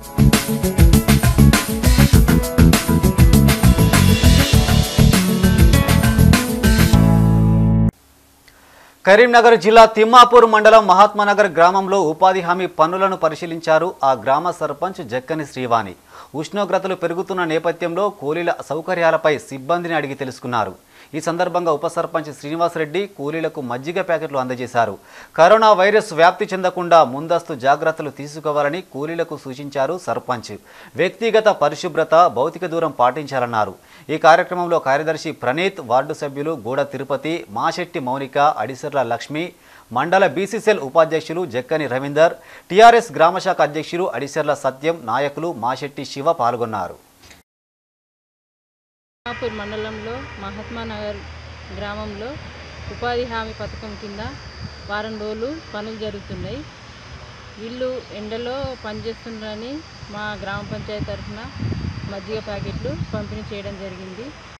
కరీంనగర్ జిల్లా తిమ్మాపూర్ మండలం మహాత్మానగర్ గ్రామంలో ఉపాధి హామీ పనులను పరిశీలించారు ఆ గ్రామ సర్పంచ్ జక్కని శ్రీవాణి ఉష్ణోగ్రతలు పెరుగుతున్న నేపథ్యంలో కూలీల సౌకర్యాలపై సిబ్బందిని అడిగి తెలుసుకున్నారు ఈ సందర్భంగా ఉప సర్పంచ్ శ్రీనివాసరెడ్డి కూలీలకు మజ్జిగ ప్యాకెట్లు అందజేశారు కరోనా వైరస్ వ్యాప్తి చెందకుండా ముందస్తు జాగ్రత్తలు తీసుకోవాలని కూలీలకు సూచించారు సర్పంచ్ వ్యక్తిగత పరిశుభ్రత భౌతిక దూరం పాటించాలన్నారు ఈ కార్యక్రమంలో కార్యదర్శి ప్రణీత్ వార్డు సభ్యులు గూడ తిరుపతి మాశెట్టి మౌనిక అడిసర్ల లక్ష్మి మండల బీసీసీఎల్ ఉపాధ్యక్షులు జక్కని రవీందర్ టీఆర్ఎస్ గ్రామశాఖ అధ్యక్షులు అడిసర్ల సత్యం నాయకులు మాశెట్టి శివ పాల్గొన్నారు తిమ్మాపూర్ మండలంలో మహాత్మా నగర్ గ్రామంలో ఉపాధి హామీ పథకం కింద వారం రోజులు పనులు జరుగుతున్నాయి వీళ్ళు ఎండలో పనిచేస్తున్నారని మా గ్రామ పంచాయతీ తరఫున మజ్జిగ ప్యాకెట్లు పంపిణీ చేయడం జరిగింది